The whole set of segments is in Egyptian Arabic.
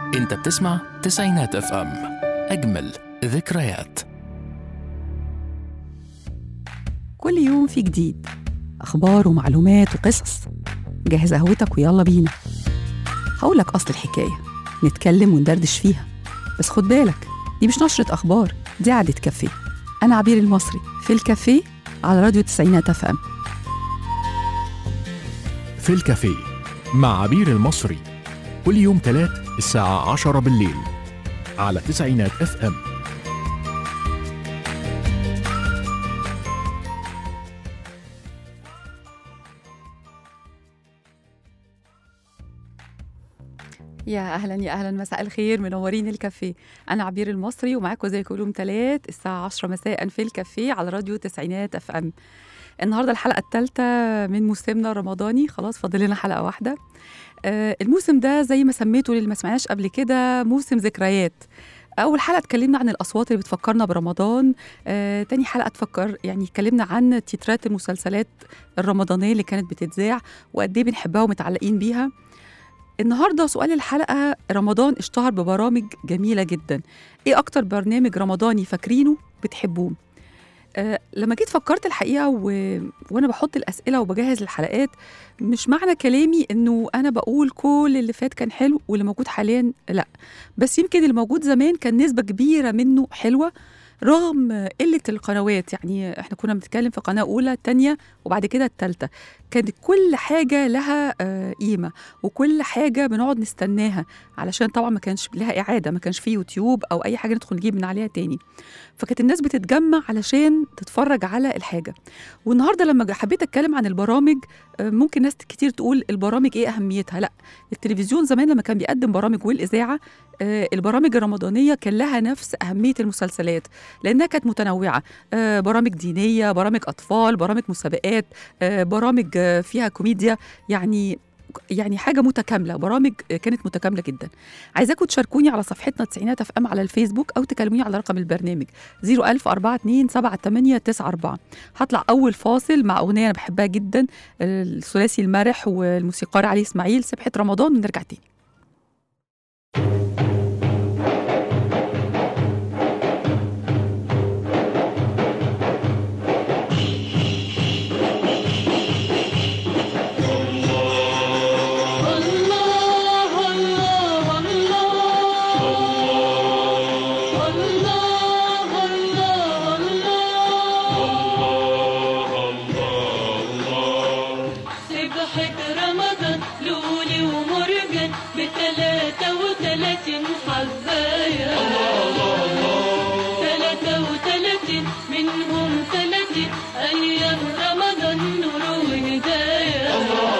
انت بتسمع تسعينات اف ام اجمل ذكريات كل يوم في جديد أخبار ومعلومات وقصص جهز قهوتك ويلا بينا هقولك أصل الحكاية نتكلم وندردش فيها بس خد بالك دي مش نشرة أخبار دي قعدة كافيه أنا عبير المصري في الكافيه على راديو تسعينات اف ام في الكافيه مع عبير المصري كل يوم تلات الساعة عشرة بالليل على تسعينات اف ام يا اهلا يا اهلا مساء الخير منورين الكافيه انا عبير المصري ومعاكم زي كل يوم تلات الساعه 10 مساء في الكافيه على راديو تسعينات اف ام النهارده الحلقه الثالثه من موسمنا الرمضاني خلاص فاضل لنا حلقه واحده آه الموسم ده زي ما سميته للي ما سمعناش قبل كده موسم ذكريات اول حلقه اتكلمنا عن الاصوات اللي بتفكرنا برمضان آه، تاني حلقه تفكر يعني اتكلمنا عن تترات المسلسلات الرمضانيه اللي كانت بتتذاع وقد ايه بنحبها ومتعلقين بيها النهارده سؤال الحلقه رمضان اشتهر ببرامج جميله جدا ايه اكتر برنامج رمضاني فاكرينه بتحبوه أه لما جيت فكرت الحقيقه و... وانا بحط الاسئله وبجهز الحلقات مش معنى كلامي انه انا بقول كل اللي فات كان حلو واللي موجود حاليا لا بس يمكن اللي موجود زمان كان نسبه كبيره منه حلوه رغم قلة القنوات يعني احنا كنا بنتكلم في قناة أولى تانية وبعد كده التالتة كانت كل حاجة لها آه، قيمة وكل حاجة بنقعد نستناها علشان طبعا ما كانش لها إعادة ما كانش فيه يوتيوب أو أي حاجة ندخل نجيب من عليها تاني فكانت الناس بتتجمع علشان تتفرج على الحاجة والنهاردة لما حبيت أتكلم عن البرامج آه، ممكن ناس كتير تقول البرامج إيه أهميتها لا التلفزيون زمان لما كان بيقدم برامج والإذاعة آه، البرامج الرمضانية كان لها نفس أهمية المسلسلات لأنها كانت متنوعة آه، برامج دينية برامج أطفال برامج مسابقات آه، برامج آه، فيها كوميديا يعني يعني حاجة متكاملة برامج كانت متكاملة جدا عايزاكم تشاركوني على صفحتنا تسعينات اف ام على الفيسبوك أو تكلموني على رقم البرنامج 01042 هطلع أول فاصل مع أغنية أنا بحبها جدا الثلاثي المرح والموسيقار علي إسماعيل سبحة رمضان ونرجع تاني الله الله الله الله الله سبحة رمضان لولي ومرجان بتلاتة وتلاتين حباية تلاتة وتلاتين منهم تلاتين أيام رمضان نور وهداية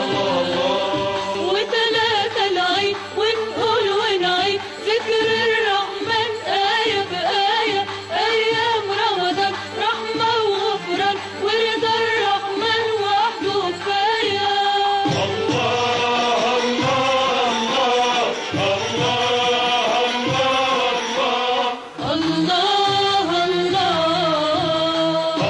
وتلاتة العيد ونقول ونعيد ذكر الرحمن آية بآية أيام رمضان رحمة وغفران ورضا الرحمن وحده كفاية الله الله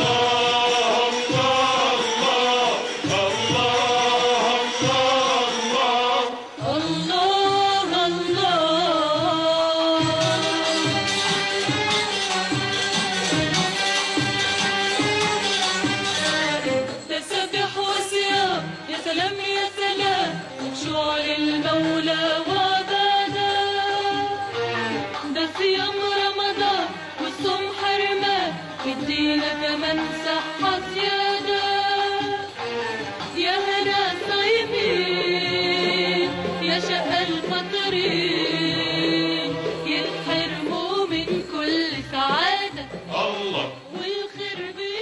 الله الله تسبح وصيام يا سلام يا سلام وخشوع للمولى وعبادة ده صيام رمضان والصوم حرمان يدينا كمان صحة زيادة يا هنا صايمين يا شقى الفطرين يتحرموا من كل سعادة والخير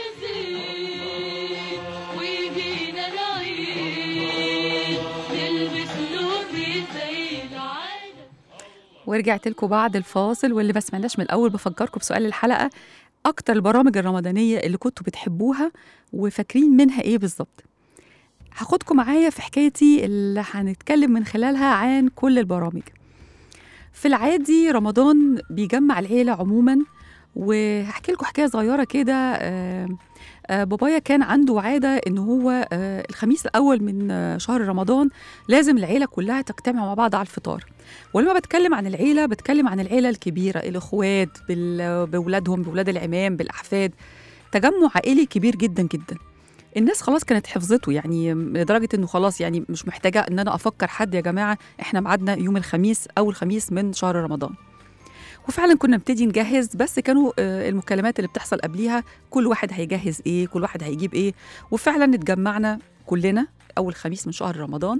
بيزيد ويجينا العيد نلبس لون زي العادة ورجعت لكم بعد الفاصل واللي ما سمعناش من الاول بفكركم بسؤال الحلقه اكتر البرامج الرمضانيه اللي كنتوا بتحبوها وفاكرين منها ايه بالظبط هاخدكم معايا في حكايتي اللي هنتكلم من خلالها عن كل البرامج في العادي رمضان بيجمع العيله عموما وهحكي لكم حكايه صغيره كده آه، آه، بابايا كان عنده عادة إن هو آه، الخميس الأول من آه، شهر رمضان لازم العيلة كلها تجتمع مع بعض على الفطار ولما بتكلم عن العيلة بتكلم عن العيلة الكبيرة الإخوات بال- بأولادهم بأولاد العمام بالأحفاد تجمع عائلي كبير جدا جدا الناس خلاص كانت حفظته يعني لدرجة إنه خلاص يعني مش محتاجة إن أنا أفكر حد يا جماعة إحنا ميعادنا يوم الخميس أول خميس من شهر رمضان وفعلا كنا نبتدي نجهز بس كانوا آه، المكالمات اللي بتحصل قبليها كل واحد هيجهز ايه كل واحد هيجيب ايه وفعلا اتجمعنا كلنا اول خميس من شهر رمضان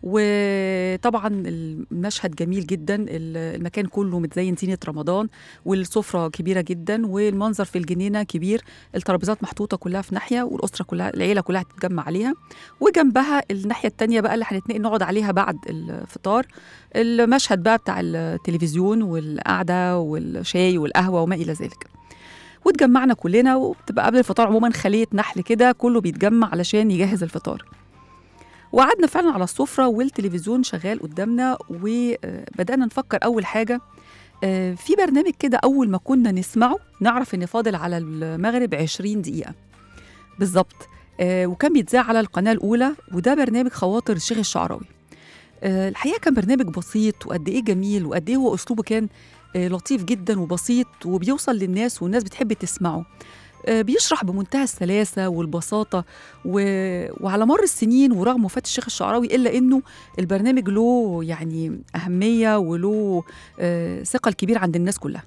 وطبعا المشهد جميل جدا ال- المكان كله متزين زينة رمضان والسفرة كبيرة جدا والمنظر في الجنينة كبير الترابيزات محطوطة كلها في ناحية والأسرة كلها العيلة كلها تتجمع عليها وجنبها الناحية التانية بقى اللي هنتنقل نقعد عليها بعد الفطار المشهد بقى بتاع التلفزيون والقعدة والشاي والقهوة وما إلى ذلك واتجمعنا كلنا وبتبقى قبل الفطار عموما خلية نحل كده كله بيتجمع علشان يجهز الفطار وقعدنا فعلا على السفرة والتلفزيون شغال قدامنا وبدأنا نفكر أول حاجة آه، في برنامج كده أول ما كنا نسمعه نعرف إن فاضل على المغرب 20 دقيقة بالظبط آه، وكان بيتذاع على القناة الأولى وده برنامج خواطر الشيخ الشعراوي آه، الحقيقة كان برنامج بسيط وقد إيه جميل وقد إيه هو أسلوبه كان آه، لطيف جدا وبسيط وبيوصل للناس والناس بتحب تسمعه آه، بيشرح بمنتهى السلاسة والبساطة و... وعلى مر السنين ورغم وفاة الشيخ الشعراوي إلا إنه البرنامج له يعني أهمية وله آه، ثقل كبير عند الناس كلها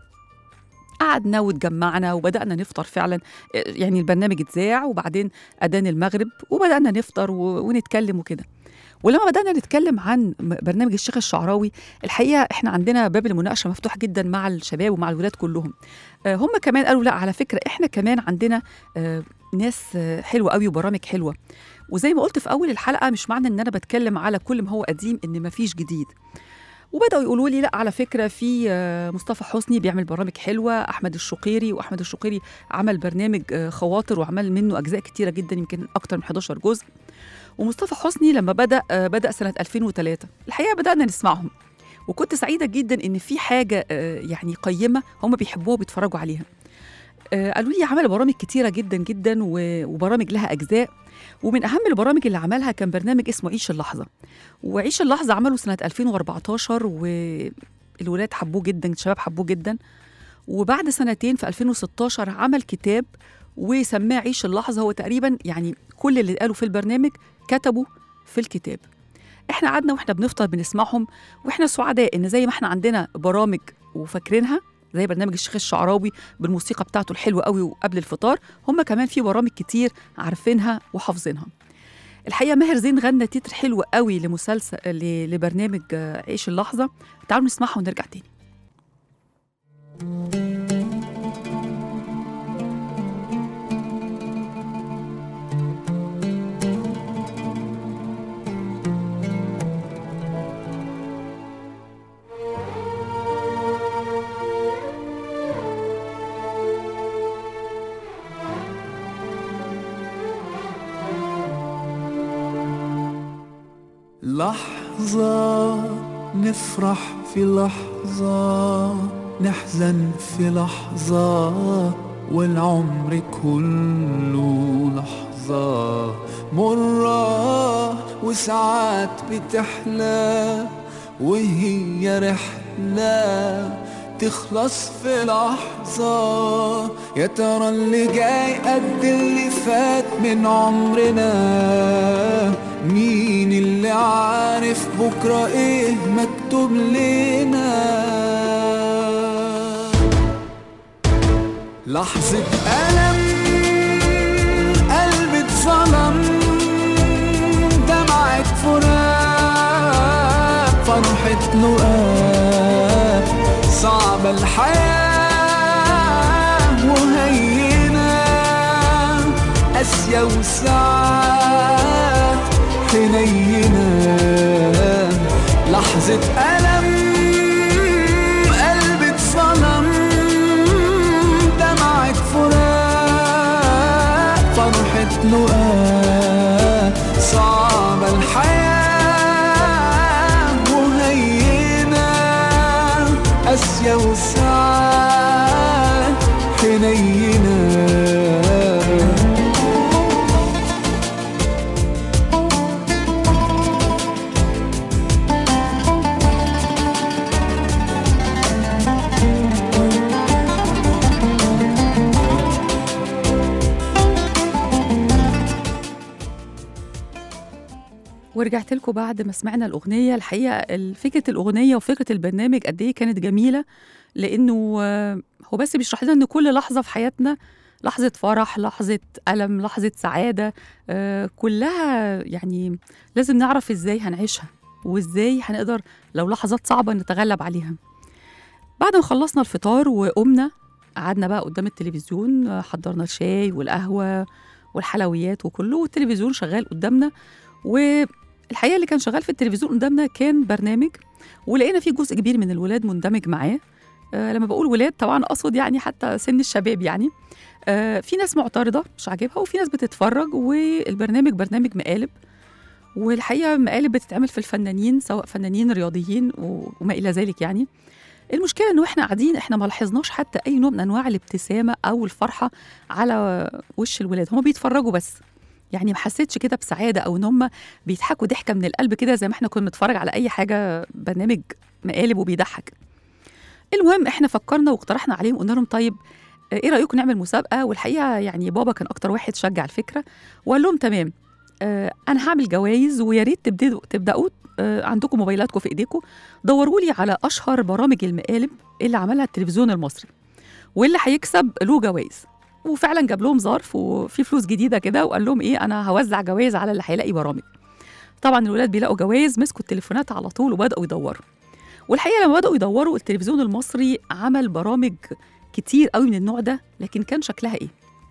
قعدنا واتجمعنا وبدأنا نفطر فعلا آه، يعني البرنامج اتذاع وبعدين أذان المغرب وبدأنا نفطر و... ونتكلم وكده ولما بدأنا نتكلم عن م- برنامج الشيخ الشعراوي الحقيقة احنا عندنا باب المناقشة مفتوح جدا مع الشباب ومع الولاد كلهم آه، هم كمان قالوا لا على فكرة احنا كمان عندنا آه، ناس آه، حلوة قوي وبرامج حلوة وزي ما قلت في أول الحلقة مش معنى إن أنا بتكلم على كل ما هو قديم إن مفيش جديد وبدأوا يقولوا لي لا على فكرة في آه، مصطفى حسني بيعمل برامج حلوة أحمد الشقيري وأحمد الشقيري عمل برنامج آه، خواطر وعمل منه أجزاء كتيرة جدا يمكن أكتر من 11 جزء ومصطفى حسني لما بدأ آه، بدأ سنة 2003 الحقيقة بدأنا نسمعهم وكنت سعيدة جدا إن في حاجة آه، يعني قيمة هم بيحبوها وبيتفرجوا عليها آه، قالوا لي عمل برامج كتيرة جدا جدا و- وبرامج لها أجزاء ومن أهم البرامج اللي عملها كان برنامج اسمه عيش اللحظة وعيش اللحظة عمله سنة 2014 والولاد حبوه جدا الشباب حبوه جدا وبعد سنتين في 2016 عمل كتاب وسماه عيش اللحظة هو تقريبا يعني كل اللي قالوا في البرنامج كتبوا في الكتاب احنا قعدنا واحنا بنفطر بنسمعهم واحنا سعداء ان زي ما احنا عندنا برامج وفاكرينها زي برنامج الشيخ الشعراوي بالموسيقى بتاعته الحلوه قوي وقبل الفطار هم كمان في برامج كتير عارفينها وحافظينها الحقيقه ماهر زين غنى تتر حلو قوي لمسلسل ل- لبرنامج آه، عيش اللحظه تعالوا نسمعها ونرجع تاني لحظة نفرح في لحظة نحزن في لحظة والعمر كله لحظة مرة وساعات بتحلى وهي رحلة تخلص في لحظة يا ترى اللي جاي قد اللي فات من عمرنا مين اللي عارف بكرة ايه مكتوب لنا لحظة ألم قلبي اتظلم دمعة فراق فرحة لقاء صعبة الحياة وهينة قاسية وساعات حنينة لحظة ألم قلبي اتصدم دمعة فراق فرحة لقاء صعبة الحياة وهينة قاسية وساعات حنينة ورجعت لكم بعد ما سمعنا الأغنية الحقيقة ال- فكرة الأغنية وفكرة البرنامج قد إيه كانت جميلة لأنه آه، هو بس بيشرح لنا إن كل لحظة في حياتنا لحظة فرح لحظة ألم لحظة سعادة آه، كلها يعني لازم نعرف إزاي هنعيشها وإزاي هنقدر لو لحظات صعبة نتغلب عليها بعد ما خلصنا الفطار وقمنا قعدنا بقى قدام التلفزيون آه، حضرنا الشاي والقهوة والحلويات وكله والتلفزيون شغال قدامنا والحقيقه اللي كان شغال في التلفزيون قدامنا كان برنامج ولقينا فيه جزء كبير من الولاد مندمج معاه آه لما بقول ولاد طبعا اقصد يعني حتى سن الشباب يعني آه في ناس معترضه مش عاجبها وفي ناس بتتفرج والبرنامج برنامج مقالب والحقيقه مقالب بتتعمل في الفنانين سواء فنانين رياضيين و- وما الى ذلك يعني المشكله انه احنا قاعدين احنا ما لاحظناش حتى اي نوع من انواع الابتسامه او الفرحه على وش الولاد هم بيتفرجوا بس يعني ما حسيتش كده بسعاده او ان هم بيضحكوا ضحكه من القلب كده زي ما احنا كنا بنتفرج على اي حاجه برنامج مقالب وبيضحك المهم احنا فكرنا واقترحنا عليهم قلنا لهم طيب آه، ايه رايكم نعمل مسابقه والحقيقه يعني بابا كان اكتر واحد شجع الفكره وقال لهم تمام آه انا هعمل جوائز ويا ريت تبدأوا تبداوا آه عندكم موبايلاتكم في ايديكم دوروا لي على اشهر برامج المقالب اللي عملها التلفزيون المصري واللي هيكسب له جوائز وفعلا جاب لهم ظرف وفي فلوس جديده كده وقال لهم ايه انا هوزع جوائز على اللي هيلاقي برامج طبعا الولاد بيلاقوا جوائز مسكوا التليفونات على طول وبداوا يدوروا والحقيقه لما بداوا يدوروا التلفزيون المصري عمل برامج كتير قوي من النوع ده لكن كان شكلها ايه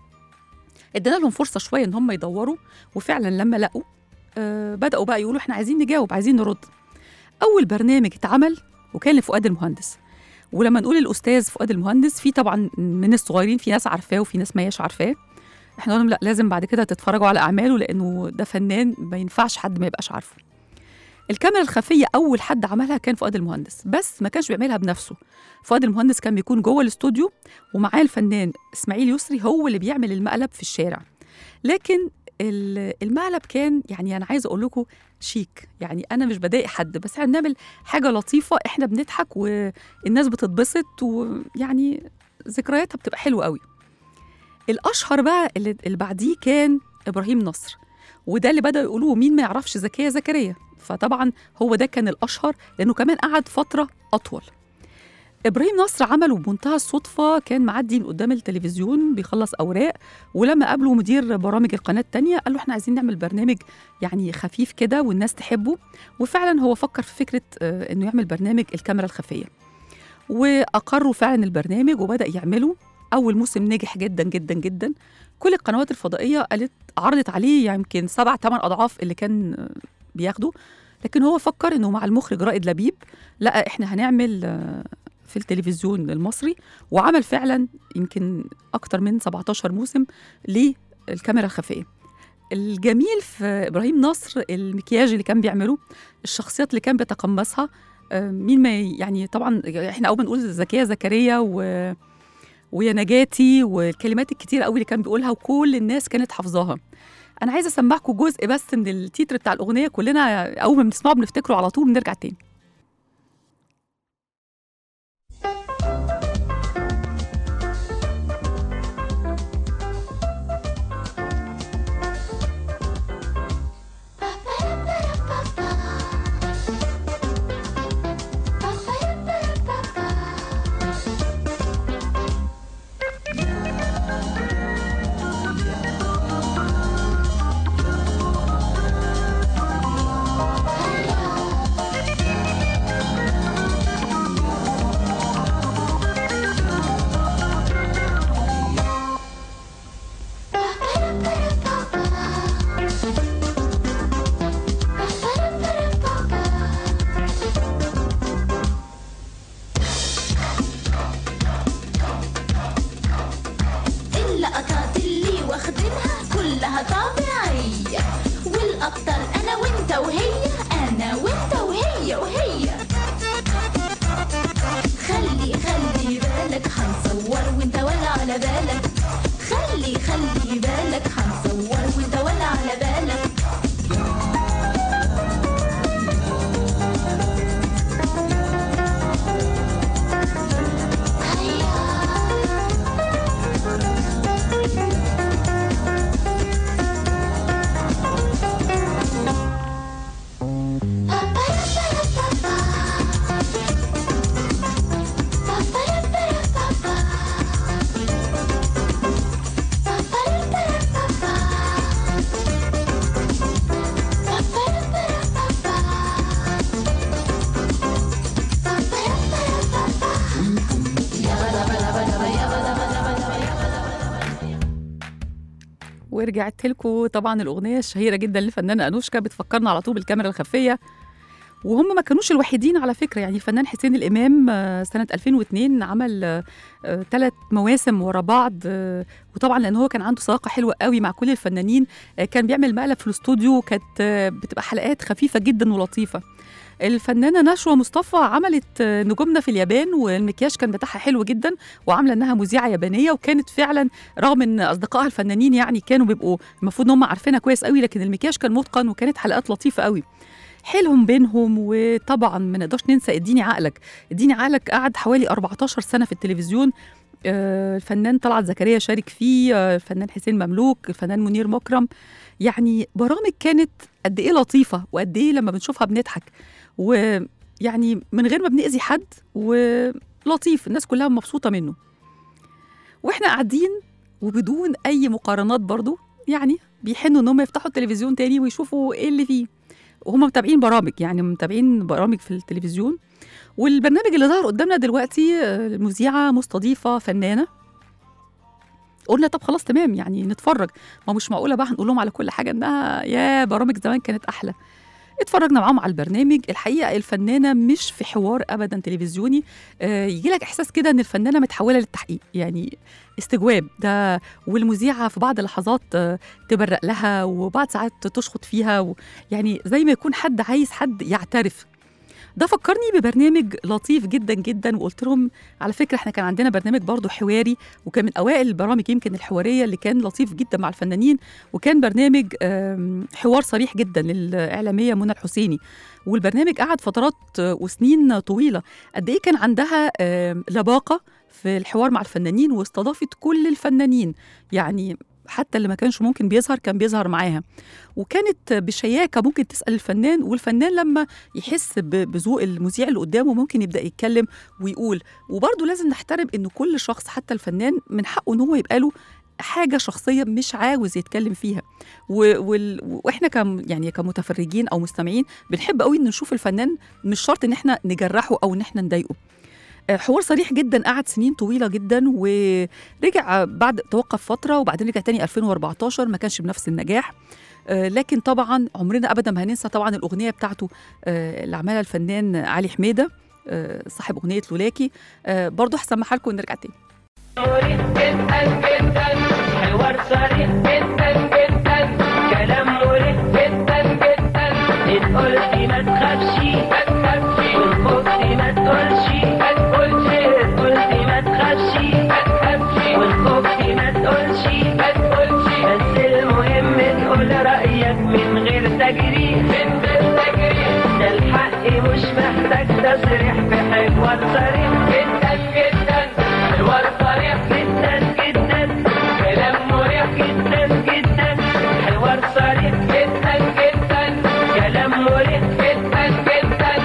ادينا لهم فرصه شويه ان هم يدوروا وفعلا لما لقوا آه بداوا بقى يقولوا احنا عايزين نجاوب عايزين نرد اول برنامج اتعمل وكان لفؤاد المهندس ولما نقول الاستاذ فؤاد المهندس في طبعا من الصغيرين في ناس عارفاه وفي ناس ما هياش عارفاه احنا قلنا لا لازم بعد كده تتفرجوا على اعماله لانه ده فنان ما ينفعش حد ما يبقاش عارفه الكاميرا الخفيه اول حد عملها كان فؤاد المهندس بس ما كانش بيعملها بنفسه فؤاد المهندس كان بيكون جوه الاستوديو ومعاه الفنان اسماعيل يسري هو اللي بيعمل المقلب في الشارع لكن ال- المقلب كان يعني انا عايزه اقول لكم شيك يعني انا مش بضايق حد بس احنا بنعمل حاجه لطيفه احنا بنضحك والناس بتتبسط ويعني ذكرياتها بتبقى حلوه قوي الاشهر بقى اللي, اللي بعديه كان ابراهيم نصر وده اللي بدأوا يقولوه مين ما يعرفش زكية زكريا فطبعا هو ده كان الأشهر لأنه كمان قعد فترة أطول إبراهيم نصر عمله بمنتهى الصدفة كان معدي من قدام التلفزيون بيخلص أوراق ولما قابله مدير برامج القناة التانية قال له إحنا عايزين نعمل برنامج يعني خفيف كده والناس تحبه وفعلا هو فكر في فكرة آه، إنه يعمل برنامج الكاميرا الخفية وأقروا فعلا البرنامج وبدأ يعمله أول موسم نجح جدا جدا جدا كل القنوات الفضائية قالت عرضت عليه يمكن سبع ثمان أضعاف اللي كان آه، بياخده لكن هو فكر إنه مع المخرج رائد لبيب لا إحنا هنعمل آه، في التلفزيون المصري وعمل فعلا يمكن أكتر من 17 موسم للكاميرا الخفية الجميل في إبراهيم نصر المكياج اللي كان بيعمله الشخصيات اللي كان بيتقمصها آه، مين ما ي- يعني طبعا احنا اول ما نقول زكيه زكريا و ويا نجاتي والكلمات الكتير قوي اللي كان بيقولها وكل الناس كانت حافظاها انا عايزه اسمعكم جزء بس من التيتر بتاع الاغنيه كلنا اول ما بنسمعه بنفتكره على طول بنرجع تاني Hello. ورجعت لكم طبعا الاغنيه الشهيره جدا للفنانه انوشكا بتفكرنا على طول بالكاميرا الخفيه وهم ما كانوش الوحيدين على فكره يعني الفنان حسين الامام آه، سنه 2002 عمل ثلاث مواسم ورا بعض آه، وطبعا لان هو كان عنده صداقه حلوه قوي مع كل الفنانين آه، كان بيعمل مقلب في الاستوديو كانت آه، بتبقى حلقات خفيفه جدا ولطيفه الفنانه نشوى مصطفى عملت آه، نجومنا في اليابان والمكياج كان بتاعها حلو جدا وعامله انها مذيعه يابانيه وكانت فعلا رغم ان اصدقائها الفنانين يعني كانوا بيبقوا المفروض ان هم عارفينها كويس قوي لكن المكياج كان متقن وكانت حلقات لطيفه قوي حيلهم بينهم وطبعا ما نقدرش ننسى اديني عقلك اديني عقلك قعد حوالي 14 سنه في التلفزيون آه، الفنان طلعت زكريا شارك فيه آه، الفنان حسين مملوك الفنان منير مكرم يعني برامج كانت قد ايه لطيفه وقد ايه لما بنشوفها بنضحك ويعني من غير ما بنأذي حد ولطيف الناس كلها مبسوطه منه واحنا قاعدين وبدون اي مقارنات برضو يعني بيحنوا ان هم يفتحوا التلفزيون تاني ويشوفوا ايه اللي فيه وهم متابعين برامج يعني متابعين برامج في التلفزيون والبرنامج اللي ظهر قدامنا دلوقتي آه، المذيعه مستضيفه فنانه قلنا طب خلاص تمام يعني نتفرج ما مش معقوله بقى هنقول لهم على كل حاجه انها يا برامج زمان كانت احلى اتفرجنا معاهم على البرنامج الحقيقه الفنانه مش في حوار ابدا تلفزيوني آه يجي لك احساس كده ان الفنانه متحوله للتحقيق يعني استجواب ده والمذيعه في بعض اللحظات آه تبرق لها وبعض ساعات تشخط فيها و يعني زي ما يكون حد عايز حد يعترف ده فكرني ببرنامج لطيف جدا جدا وقلت لهم على فكره احنا كان عندنا برنامج برضه حواري وكان من اوائل البرامج يمكن الحواريه اللي كان لطيف جدا مع الفنانين وكان برنامج آم، حوار صريح جدا للاعلاميه منى الحسيني والبرنامج قعد فترات آه، وسنين طويله قد ايه كان عندها آم، لباقه في الحوار مع الفنانين واستضافت كل الفنانين يعني حتى اللي ما كانش ممكن بيظهر كان بيظهر معاها وكانت بشياكه ممكن تسال الفنان والفنان لما يحس ب- بذوق المذيع اللي قدامه ممكن يبدا يتكلم ويقول وبرضه لازم نحترم انه كل شخص حتى الفنان من حقه ان هو يبقى له حاجه شخصيه مش عاوز يتكلم فيها و... وال... واحنا كم يعني كمتفرجين او مستمعين بنحب قوي ان نشوف الفنان مش شرط ان احنا نجرحه او ان احنا نضايقه آه، حوار صريح جدا قعد سنين طويله جدا ورجع بعد توقف فتره وبعدين رجع تاني 2014 ما كانش بنفس النجاح آه، لكن طبعا عمرنا ابدا ما هننسى طبعا الاغنيه بتاعته آه، اللي عملها الفنان علي حميده آه، صاحب اغنيه لولاكي آه، برضه هسمعها لكم ونرجع تاني مريح جدا جدا حوار صريح جدا جدا كلام مريح جدا جدا إن قلتي ما تخافش ما تخافش وإن خفتي ما تقولش ما تقولش إن قلتي ما تخافش ما تخافش وإن خفتي ما تقولش ما تقولش بس المهم تقول رأيك من غير تجريح من غير تجريح ده الحق مش محتاج تصريح في حوار صريح جدا جدا حوار صريح جدا جدا كلام مريح جدا جدا حوار صريح جدا جدا كلام مريح جدا جدا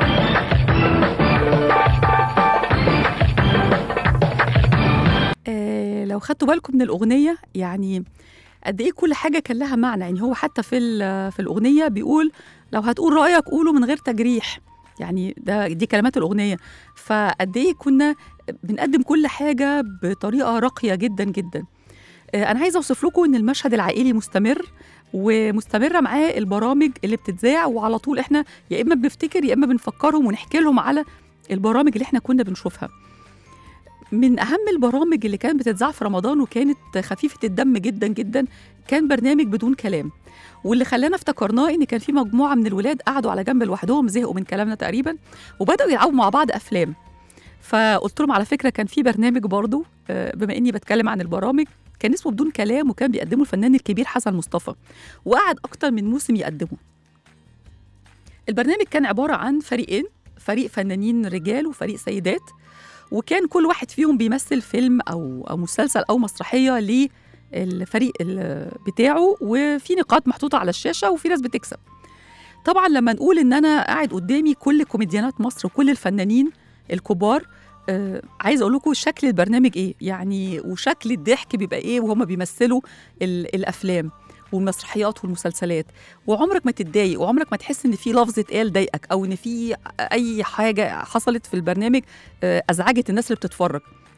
آه، لو خدتوا بالكم من الأغنية يعني قد إيه كل حاجة كان لها معنى يعني هو حتى في ال- في الأغنية بيقول لو هتقول رأيك قوله من غير تجريح يعني ده دي كلمات الأغنية فقد إيه كنا بنقدم كل حاجة بطريقة راقية جدا جدا آه، أنا عايزة أوصف لكم إن المشهد العائلي مستمر ومستمرة معاه البرامج اللي بتتذاع وعلى طول إحنا يا إما بنفتكر يا إما بنفكرهم ونحكي لهم على البرامج اللي إحنا كنا بنشوفها من اهم البرامج اللي كانت بتتذاع في رمضان وكانت خفيفه الدم جدا جدا كان برنامج بدون كلام واللي خلانا افتكرناه ان كان في مجموعه من الولاد قعدوا على جنب لوحدهم زهقوا من كلامنا تقريبا وبداوا يلعبوا مع بعض افلام فقلت لهم على فكره كان في برنامج برضو آه، بما اني بتكلم عن البرامج كان اسمه بدون كلام وكان بيقدمه الفنان الكبير حسن مصطفى وقعد اكتر من موسم يقدمه البرنامج كان عباره عن فريقين فريق فنانين رجال وفريق سيدات وكان كل واحد فيهم بيمثل فيلم او او مسلسل او مسرحيه للفريق ال- بتاعه وفي نقاط محطوطه على الشاشه وفي ناس بتكسب طبعا لما نقول ان انا قاعد قدامي كل كوميديانات مصر وكل الفنانين الكبار آه عايز اقول لكم شكل البرنامج ايه يعني وشكل الضحك بيبقى ايه وهم بيمثلوا ال- الافلام والمسرحيات والمسلسلات وعمرك ما تتضايق وعمرك ما تحس ان في لفظ اتقال ضايقك او ان في اي حاجه حصلت في البرنامج آه، ازعجت الناس اللي بتتفرج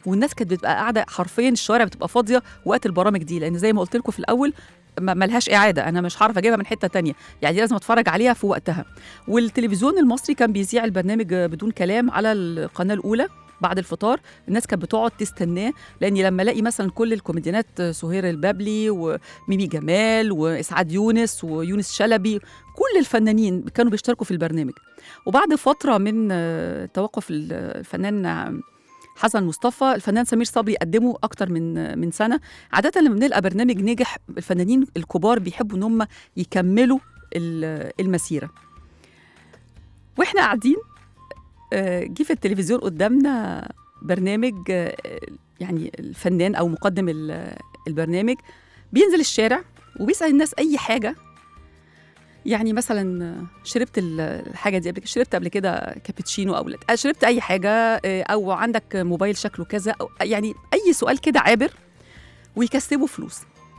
والناس كانت بتبقى قاعده حرفيا الشوارع بتبقى فاضيه وقت البرامج دي لان زي ما قلت لكم في الاول ما ملهاش اعاده انا مش هعرف اجيبها من حته تانية يعني لازم اتفرج عليها في وقتها والتلفزيون المصري كان بيذيع البرنامج بدون كلام على القناه الاولى بعد الفطار الناس كانت بتقعد تستناه لاني لما الاقي مثلا كل الكوميديانات سهير البابلي وميمي جمال واسعاد يونس ويونس شلبي كل الفنانين كانوا بيشتركوا في البرنامج وبعد فتره من آه، توقف ال- الفنان آه، حسن مصطفى الفنان سمير صبري قدمه اكتر من من سنه عاده لما بنلقى برنامج نجح الفنانين الكبار بيحبوا ان هم يكملوا ال- المسيره واحنا قاعدين آه، جه في التلفزيون قدامنا برنامج آه، يعني الفنان او مقدم ال- البرنامج بينزل الشارع وبيسال الناس اي حاجه يعني مثلا آه، شربت ال- الحاجه دي قبل كده شربت قبل كده كابتشينو او لا آه، شربت اي حاجه آه، او عندك موبايل شكله كذا أو يعني اي سؤال كده عابر ويكسبوا فلوس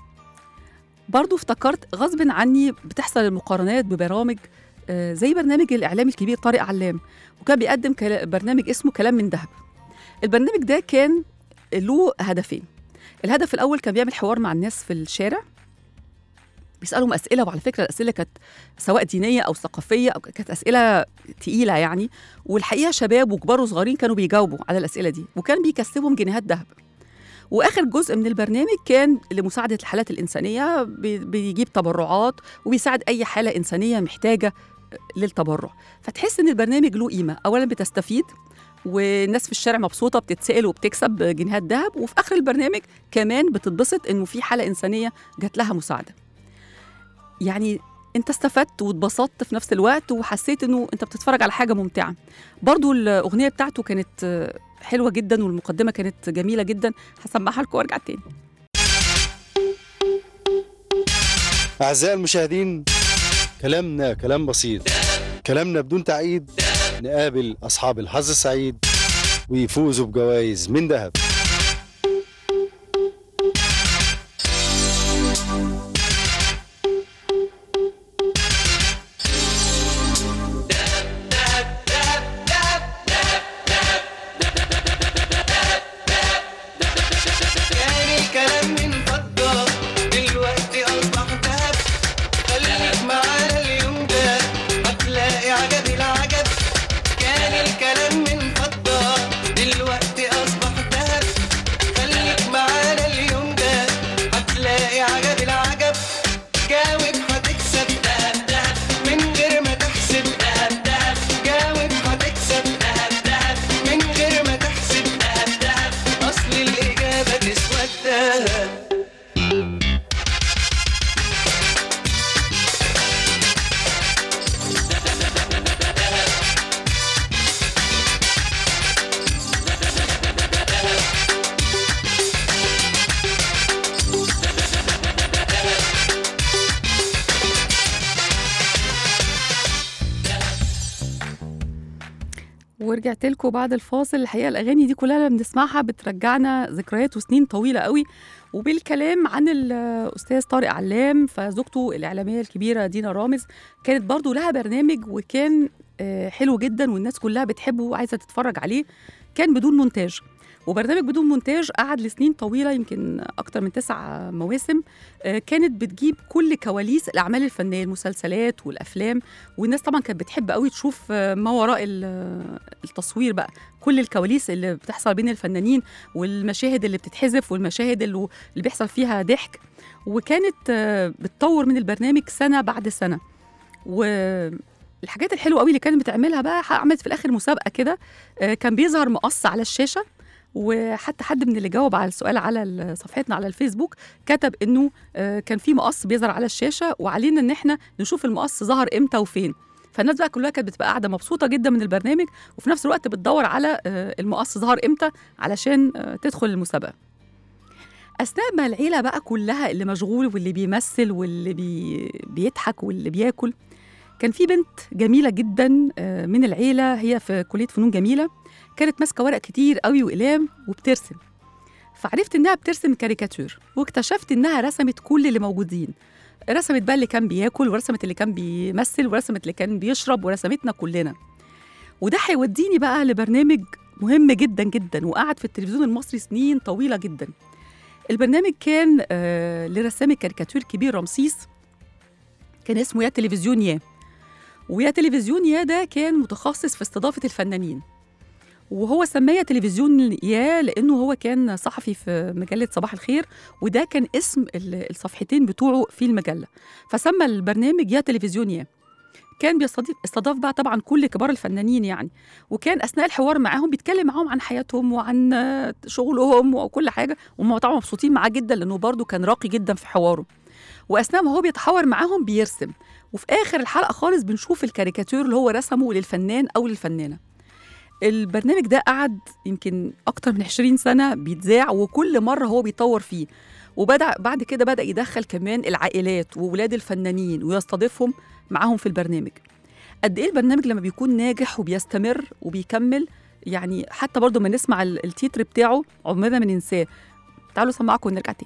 برضو افتكرت غصب عني بتحصل المقارنات ببرامج آه، زي برنامج الاعلامي الكبير طارق علام وكان بيقدم كلا- برنامج اسمه كلام من ذهب البرنامج ده كان له هدفين الهدف الاول كان بيعمل حوار مع الناس في الشارع بيسالهم اسئله وعلى فكره الاسئله كانت سواء دينيه او ثقافيه او كانت اسئله تقيله يعني والحقيقه شباب وكبار وصغيرين كانوا بيجاوبوا على الاسئله دي وكان بيكسبهم جنيهات ذهب واخر جزء من البرنامج كان لمساعده الحالات الانسانيه بي- بيجيب تبرعات وبيساعد اي حاله انسانيه محتاجه للتبرع فتحس ان البرنامج له قيمه اولا بتستفيد والناس في الشارع مبسوطه بتتسال وبتكسب جنيهات ذهب وفي اخر البرنامج كمان بتتبسط انه في حاله انسانيه جات لها مساعده يعني انت استفدت واتبسطت في نفس الوقت وحسيت انه انت بتتفرج على حاجه ممتعه برضو الاغنيه بتاعته كانت آه، حلوه جدا والمقدمه كانت جميله جدا هسمعها لكم وارجع تاني أعزائي المشاهدين كلامنا كلام بسيط كلامنا بدون تعقيد نقابل أصحاب الحظ السعيد ويفوزوا بجوائز من ذهب كان الكلام من فضة دلوقتي أصبح ذهب خليك معانا اليوم ده هتلاقي عجب العجب كان الكلام من فضة دلوقتي أصبح ذهب خليك معانا اليوم ده هتلاقي عجب العجب جاوب هتكسب دهب دهب من غير ما تحسب دهب دهب جاوب هتكسب دهب دهب من غير ما تحسب دهب دهب أصل الإجابة تسوى الدهب ورجعت لكم بعد الفاصل الحقيقه الاغاني دي كلها لما بنسمعها بترجعنا ذكريات وسنين طويله قوي وبالكلام عن الاستاذ طارق علام فزوجته الاعلاميه الكبيره دينا رامز كانت برضو لها برنامج وكان آه، حلو جدا والناس كلها بتحبه وعايزه تتفرج عليه كان بدون مونتاج وبرنامج بدون مونتاج قعد لسنين طويله يمكن اكتر من تسع مواسم آه، كانت بتجيب كل كواليس الاعمال الفنيه المسلسلات والافلام والناس طبعا كانت بتحب قوي تشوف آه، ما وراء ال- التصوير بقى كل الكواليس اللي بتحصل بين الفنانين والمشاهد اللي بتتحذف والمشاهد اللي, اللي بيحصل فيها ضحك وكانت آه، بتطور من البرنامج سنه بعد سنه والحاجات الحلوه قوي اللي كانت بتعملها بقى عملت في الاخر مسابقه كده آه، كان بيظهر مقص على الشاشه وحتى حد من اللي جاوب على السؤال على ال- صفحتنا على الفيسبوك كتب انه آه، كان في مقص بيظهر على الشاشه وعلينا ان احنا نشوف المقص ظهر امتى وفين فالناس بقى كلها كانت بتبقى قاعده مبسوطه جدا من البرنامج وفي نفس الوقت بتدور على آه، المقص ظهر امتى علشان آه، تدخل المسابقه اثناء ما العيله بقى كلها اللي مشغول واللي بيمثل واللي بي بيضحك واللي بياكل كان في بنت جميله جدا آه، من العيله هي في كليه فنون جميله كانت ماسكه ورق كتير قوي واقلام وبترسم فعرفت انها بترسم كاريكاتير واكتشفت انها رسمت كل اللي موجودين رسمت بقى اللي كان بياكل ورسمت اللي كان بيمثل ورسمت اللي كان بيشرب ورسمتنا كلنا وده هيوديني بقى لبرنامج مهم جدا جدا وقعد في التلفزيون المصري سنين طويله جدا البرنامج كان آه لرسام الكاريكاتير كبير رمسيس كان اسمه يا تلفزيون يا ويا تلفزيون يا ده كان متخصص في استضافه الفنانين وهو سماه تلفزيون يا لانه هو كان صحفي في مجله صباح الخير وده كان اسم ال- الصفحتين بتوعه في المجله فسمى البرنامج يا تلفزيون يا كان بيستضيف استضاف بقى طبعا كل كبار الفنانين يعني وكان اثناء الحوار معاهم بيتكلم معاهم عن حياتهم وعن آه، شغلهم وكل حاجه وهم طبعا مبسوطين معاه جدا لانه برضه كان راقي جدا في حواره واثناء ما هو بيتحاور معاهم بيرسم وفي اخر الحلقه خالص بنشوف الكاريكاتير اللي هو رسمه للفنان او للفنانه البرنامج ده قعد يمكن اكتر من 20 سنه بيتذاع وكل مره هو بيطور فيه وبدا بعد كده بدا يدخل كمان العائلات وولاد الفنانين ويستضيفهم معاهم في البرنامج قد ايه البرنامج لما بيكون ناجح وبيستمر وبيكمل يعني حتى برضو ما نسمع ال- التيتر بتاعه عمرنا ما ننساه تعالوا اسمعكم ونرجع تاني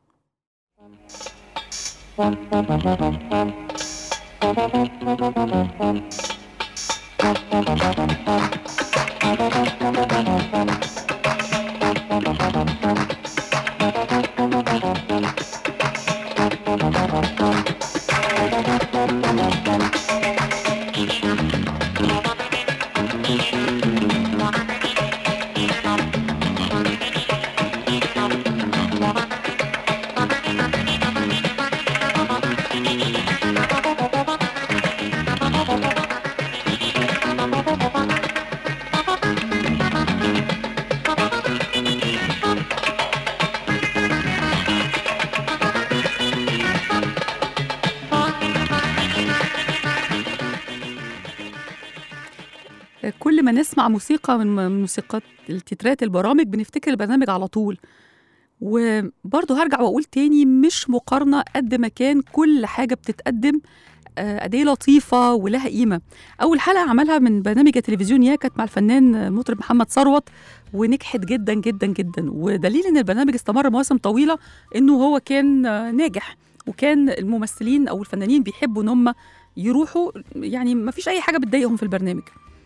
كل ما نسمع موسيقى من من موسيقات التترات البرامج بنفتكر البرنامج على طول وبرضه هرجع واقول تاني مش مقارنه قد ما كان كل حاجه بتتقدم آه، قد ايه لطيفه ولها قيمه اول حلقه عملها من برنامج التلفزيون يا كانت مع الفنان المطرب محمد ثروت ونجحت جدا جدا جدا ودليل ان البرنامج استمر مواسم طويله انه هو كان آه، ناجح وكان الممثلين او الفنانين بيحبوا ان هم يروحوا يعني ما فيش اي حاجه بتضايقهم في البرنامج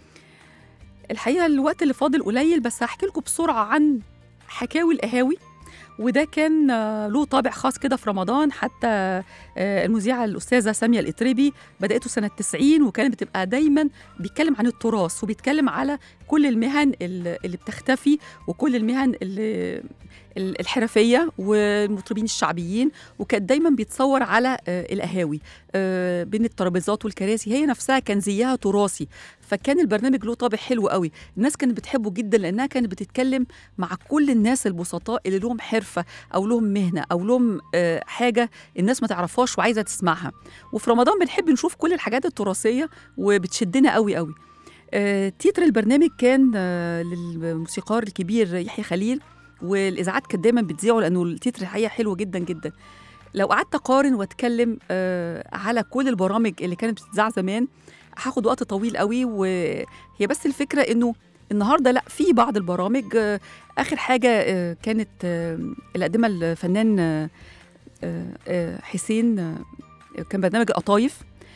الحقيقه الوقت اللي فاضل قليل بس هحكي لكم بسرعه عن حكاوي القهاوي وده كان آه، له طابع خاص كده في رمضان حتى آه، المذيعه الاستاذه ساميه الاتربي بداته سنه 90 وكانت بتبقى دايما بيتكلم عن التراث وبيتكلم على كل المهن ال- اللي بتختفي وكل المهن اللي ال- الحرفيه والمطربين الشعبيين وكان دايما بيتصور على آه، القهاوي آه، بين الترابيزات والكراسي هي نفسها كان زيها تراثي فكان البرنامج له طابع حلو قوي الناس كانت بتحبه جدا لانها كانت بتتكلم مع كل الناس البسطاء اللي لهم حرفه او لهم مهنه او لهم آه، حاجه الناس ما تعرفهاش وعايزه تسمعها وفي رمضان بنحب نشوف كل الحاجات التراثيه وبتشدنا قوي قوي آه، تيتر البرنامج كان آه، للموسيقار الكبير يحيى خليل والاذاعات كانت دايما بتذيعه لانه التيتر الحقيقه حلو جدا جدا لو قعدت اقارن واتكلم آه، على كل البرامج اللي كانت بتتذاع زمان هاخد وقت طويل قوي وهي بس الفكره انه النهارده لا في بعض البرامج آه، اخر حاجه آه، كانت آه، اللي قدمها الفنان آه، آه، آه، حسين آه، كان برنامج القطايف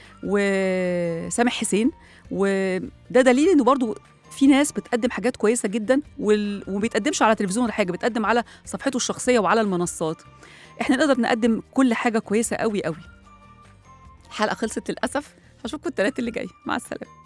وسامح حسين وده دليل انه برضو في ناس بتقدم حاجات كويسه جدا وال... وما بيتقدمش على تلفزيون ولا حاجه بتقدم على صفحته الشخصيه وعلى المنصات احنا نقدر نقدم كل حاجه كويسه قوي قوي الحلقه خلصت للاسف هشوفكم الثلاث اللي جاي مع السلامه